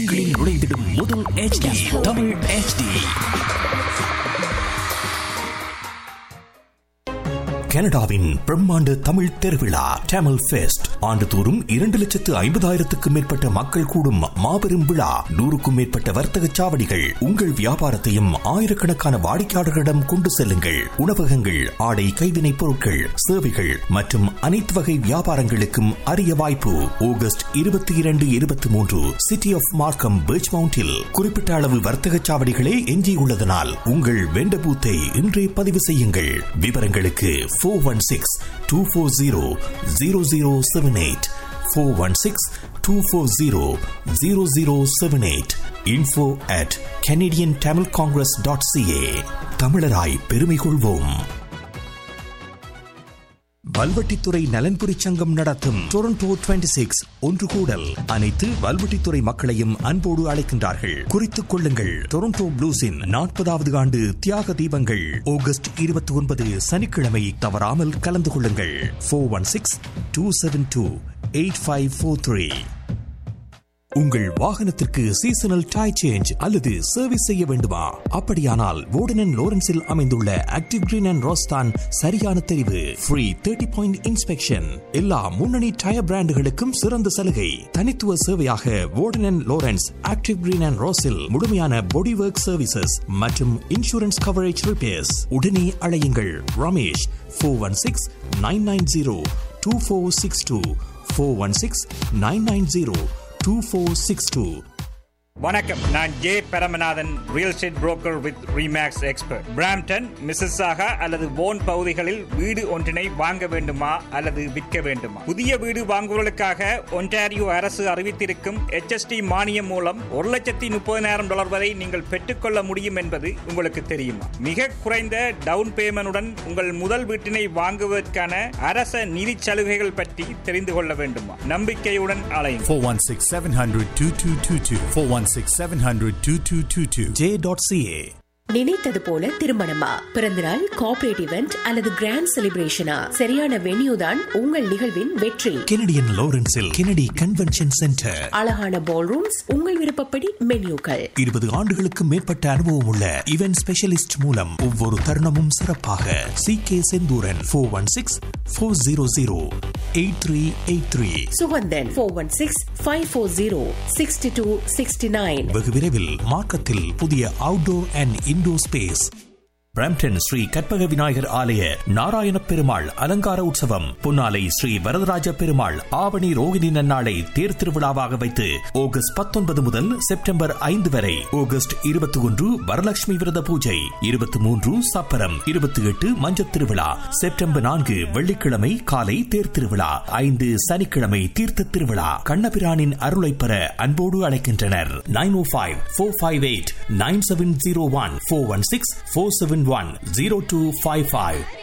உங்களின் நுழைந்திடும் முதல் HD தமிழ் HD கனடாவின் பிரம்மாண்ட தமிழ் திருவிழா டேமல் ஃபெஸ்ட் ஆண்டுதோறும் இரண்டு லட்சத்து ஐம்பதாயிரத்துக்கும் மேற்பட்ட மக்கள் கூடும் மாபெரும் விழா நூறுக்கும் மேற்பட்ட வர்த்தக சாவடிகள் உங்கள் வியாபாரத்தையும் ஆயிரக்கணக்கான வாடிக்கையாளர்களிடம் கொண்டு செல்லுங்கள் உணவகங்கள் ஆடை கைவினைப் பொருட்கள் சேவைகள் மற்றும் அனைத்து வகை வியாபாரங்களுக்கும் அரிய வாய்ப்பு ஆகஸ்ட் இருபத்தி இரண்டு இருபத்தி மூன்று சிட்டி ஆஃப் மார்க்கம் பீச் மவுண்டில் குறிப்பிட்ட அளவு வர்த்தக சாவடிகளே எஞ்சியுள்ளதனால் உங்கள் வெண்ட பூத்தை இன்றே பதிவு செய்யுங்கள் விவரங்களுக்கு four one six two four zero zero zero seven eight four one six two four zero zero zero seven eight info at Canadian Tamil Congress dot CA தமிழராய் பெருமை கொள்வோம் வல்வெட்டித்துறை நலன்புரி சங்கம் நடத்தும் டொரண்டோ 26 சிக்ஸ் ஒன்று கூடல் அனைத்து வல்வெட்டித்துறை மக்களையும் அன்போடு அழைக்கின்றார்கள் குறித்துக் கொள்ளுங்கள் டொரண்டோ ப்ளூஸின் நாற்பதாவது ஆண்டு தியாக தீபங்கள் ஆகஸ்ட் இருபத்தி ஒன்பது சனிக்கிழமை தவறாமல் கலந்து கொள்ளுங்கள் four one six two seven two eight five four three உங்கள் வாகனத்திற்கு சீசனல் டை சேஞ்ச் அல்லது சர்வீஸ் செய்ய வேண்டுமா அப்படியானால் வோர்டன் லோரன்ஸில் அமைந்துள்ள ஆக்டிவ் கிரீன் அண்ட் ரோஸ்தான் சரியான தெரிவு ஃப்ரீ தேர்ட்டி பாயிண்ட் இன்ஸ்பெக்ஷன் எல்லா முன்னணி டயர் பிராண்டுகளுக்கும் சிறந்த சலுகை தனித்துவ சேவையாக Warden Lawrence active green and ரோஸில் முழுமையான பாடி ஒர்க் சர்வீசஸ் மற்றும் இன்சூரன்ஸ் கவரேஜ் ரிப்பேர்ஸ் உடனே அழையுங்கள் Ramesh four one six nine nine zero two four six two four one six nine nine zero two four six two வணக்கம் நான் J Paramanathan real estate broker with Remax expert Brampton Mississauga அல்லது போன் பகுதிகளில் வீடு ஒன்றினை வாங்க வேண்டுமா அல்லது விற்க வேண்டுமா புதிய வீடு வாங்குவதற்காக ஒன்டாரியோ அரசு அறிவித்திருக்கும் HST மானியம் மூலம் ஒரு லட்சத்தி முப்பதினாயிரம் டாலர் வரை நீங்கள் பெற்றுக்கொள்ள முடியும் என்பது உங்களுக்கு தெரியுமா மிக குறைந்த டவுன் பேமெண்டுடன் உங்கள் முதல் வீட்டினை வாங்குவதற்கான அரச நிதி சலுகைகள் பற்றி தெரிந்து கொள்ள வேண்டுமா நம்பிக்கையுடன் அலையுங்கள் 416 700 2222. 416 700 2222. ஜே டாட் சிஏ நினைத்தது போல திருமணமா பிறந்தநாள் கார்ப்பரேட் இவெண்ட் அல்லது கிராண்ட் செலிப்ரேஷனா சரியான வென்யூ தான் உங்கள் நிகழ்வின் வெற்றி கெனடியன் லோரன்ஸில் கெனடி கன்வென்ஷன் சென்டர் அழகான பால் ரூம்ஸ் உங்கள் விருப்பப்படி மென்யூக்கள் இருபது ஆண்டுகளுக்கு மேற்பட்ட அனுபவம் உள்ள இவென்ட் ஸ்பெஷலிஸ்ட் மூலம் ஒவ்வொரு தருணமும் சிறப்பாக C K Senthuran four one six four zero zero eight three eight three Suganthan four one six five four zero sixty two sixty nine வெகு விரைவில் மார்க்கத்தில் புதிய outdoor and indoor space Brampton Sri Karpaga Vinayagar ஆலய நாராயண பெருமாள் அலங்கார உற்சவம் பொன்னாலை ஸ்ரீ வரதராஜ பெருமாள் ஆவணி ரோகிணி நன்னாளை தேர் திருவிழாவாக வைத்து ஆகஸ்ட் பத்தொன்பது முதல் செப்டம்பர் ஐந்து வரை ஆகஸ்ட் இருபத்தி ஒன்று வரலட்சுமி விரத பூஜை இருபத்தி மூன்று சப்பரம் இருபத்தி எட்டு மஞ்சத் திருவிழா செப்டம்பர் நான்கு வெள்ளிக்கிழமை காலை தேர் திருவிழா ஐந்து சனிக்கிழமை தீர்த்த திருவிழா கண்ணபிரானின் அருளை பெற அன்போடு அழைக்கின்றனர் nine O five four five eight nine seven zero one four one six four seven one zero two five five